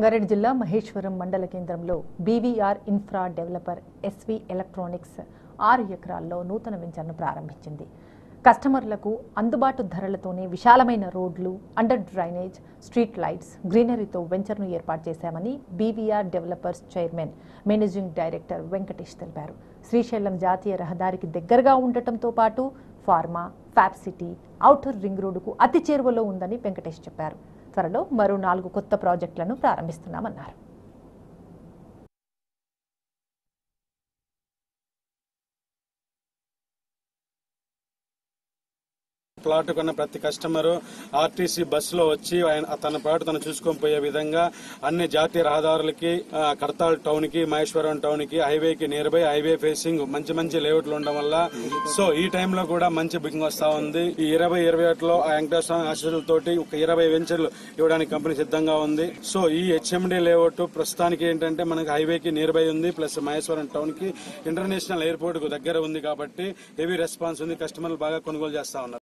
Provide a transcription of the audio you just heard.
సంగారెడ్డి జిల్లా మహేశ్వరం మండల కేంద్రంలో BVR infra developer SV electronics ఆరు ఎకరాల్లో నూతన వెంచర్ను ప్రారంభించింది కస్టమర్లకు అందుబాటు ధరలతోనే విశాలమైన రోడ్లు అండర్ డ్రైనేజ్ స్ట్రీట్ లైట్స్ గ్రీనరీతో వెంచర్ను ఏర్పాటు చేశామని BVR developers chairman managing director Venkatesh తెలిపారు శ్రీశైలం జాతీయ రహదారికి దగ్గరగా ఉండటంతో పాటు pharma fab city outer ring రోడ్డుకు అతి చేరువలో ఉందని వెంకటేష్ చెప్పారు త్వరలో మరో నాలుగు కొత్త ప్రాజెక్టులను ప్రారంభిస్తున్నామన్నారు ప్లాట్ కొన్న ప్రతి కస్టమర్ ఆర్టీసీ బస్సులో వచ్చి ఆయన తన ప్లాట్ తను చూసుకొని పోయే విధంగా అన్ని జాతీయ రహదారులకి ఆ, కడతాల్ టౌన్ కి మహేశ్వరం టౌన్ కి హైవే కి నియర్ బై హైవే ఫేసింగ్ మంచి మంచి లేఅవుట్లు ఉండడం వల్ల సో ఈ టైంలో కూడా మంచి బుకింగ్ వస్తా ఉంది ఈ ఇరవై ఇరవై ఒకటిలో ఆ వెంకటేశ్వర ఆశీస్సుల తోటి ఒక ఇరవై వెంచర్లు ఇవ్వడానికి కంపెనీ సిద్ధంగా ఉంది సో ఈ హెచ్ఎండి లేఅవుట్ ప్రస్తుతానికి ఏంటంటే మనకి హైవే కి నియర్ బై ఉంది ప్లస్ మహేశ్వరం టౌన్ కి ఇంటర్నేషనల్ ఎయిర్పోర్ట్ కు దగ్గర ఉంది కాబట్టి హెవీ రెస్పాన్స్ ఉంది కస్టమర్లు బాగా కొనుగోలు చేస్తా ఉన్నారు